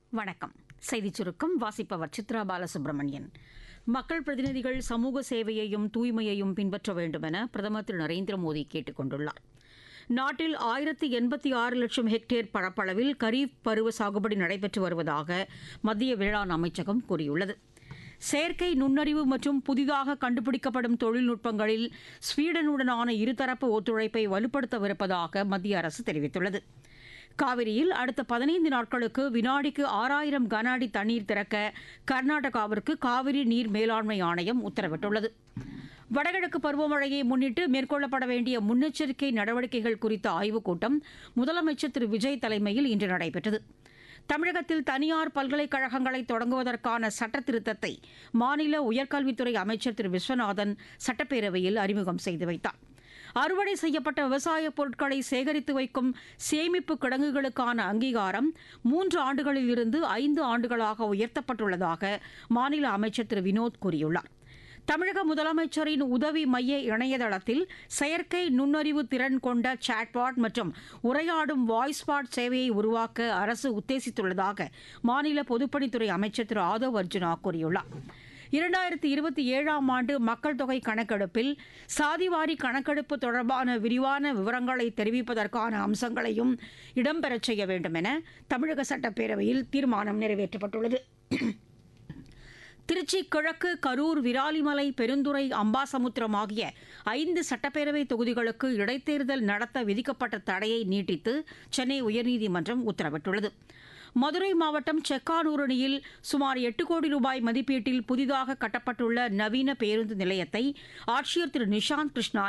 வணக்கம் செய்திச் சுருக்கம் வாசிப்பவர் சித்ரா பாலசுப்ரமணியன் மக்கள் பிரதிநிதிகள் சமூக சேவையையும் தூய்மையையும் பின்பற்ற வேண்டும் என பிரதமர் திரு நரேந்திர மோடி கேட்டுக் கொண்டுள்ளார் நாட்டில் ஆயிரத்தி எண்பத்தி ஆறு லட்சம் ஹெக்டேர் பரப்பளவில் கரீப் பருவ சாகுபடி நடைபெற்று வருவதாக மத்திய வேளாண் அமைச்சகம் கூறியுள்ளது செயற்கை நுண்ணறிவு மற்றும் புதிதாக கண்டுபிடிக்கப்படும் தொழில்நுட்பங்களில் ஸ்வீடனுடனான இருதரப்பு ஒத்துழைப்பை வலுப்படுத்தவிருப்பதாக மத்திய அரசு தெரிவித்துள்ளது காவிரியில் அடுத்த பதினைந்து நாட்களுக்கு வினாடிக்கு ஆறாயிரம் கன அடி தண்ணீர் திறக்க கர்நாடகாவிற்கு காவிரி நீர் மேலாண்மை ஆணையம் உத்தரவிட்டுள்ளது வடகிழக்கு பருவமழையை முன்னிட்டு மேற்கொள்ளப்பட வேண்டிய முன்னெச்சரிக்கை நடவடிக்கைகள் குறித்த ஆய்வுக் கூட்டம் முதலமைச்சர் திரு விஜய் தலைமையில் இன்று நடைபெற்றது தமிழகத்தில் தனியார் பல்கலைக்கழகங்களை தொடங்குவதற்கான சட்ட திருத்தத்தை மாநில உயர்கல்வித்துறை அமைச்சர் திரு விஸ்வநாதன் சட்டப்பேரவையில் அறிமுகம் செய்து வைத்தார் அறுவடை செய்யப்பட்ட விவசாய பொருட்களை சேகரித்து வைக்கும் சேமிப்பு கிடங்குகளுக்கான அங்கீகாரம் மூன்று ஆண்டுகளில் இருந்து ஐந்து ஆண்டுகளாக உயர்த்தப்பட்டுள்ளதாக மாநில அமைச்சர் திரு வினோத் கூறியுள்ளார் தமிழக முதலமைச்சரின் உதவி மைய இணையதளத்தில் செயற்கை நுண்ணறிவு திறன் கொண்ட சாட்பாட் மற்றும் உரையாடும் வாய்ஸ்பாட் சேவையை உருவாக்க அரசு உத்தேசித்துள்ளதாக மாநில பொதுப்பணித்துறை அமைச்சர் திரு ஆதவ் அர்ஜுனா கூறியுள்ளார் இரண்டாயிரத்தி இருபத்தி ஏழாம் ஆண்டு மக்கள் தொகை கணக்கெடுப்பில் சாதிவாரி கணக்கெடுப்பு தொடர்பான விரிவான விவரங்களை தெரிவிப்பதற்கான அம்சங்களையும் இடம்பெறச் செய்ய வேண்டும் என தமிழக சட்டப்பேரவையில் தீர்மானம் நிறைவேற்றப்பட்டுள்ளது திருச்சி கிழக்கு கரூர் விராலிமலை பெருந்துறை அம்பாசமுத்திரம் ஆகிய ஐந்து சட்டப்பேரவை தொகுதிகளுக்கு இடைத்தேர்தல் நடத்த விதிக்கப்பட்ட தடையை நீட்டித்து சென்னை உயர்நீதிமன்றம் உத்தரவிட்டுள்ளது மதுரை மாவட்டம் செக்கானூரணியில் சுமார் எட்டு கோடி ரூபாய் மதிப்பீட்டில் புதிதாக கட்டப்பட்டுள்ள நவீன பேருந்து நிலையத்தை ஆட்சியர் திரு நிஷாந்த் கிருஷ்ணா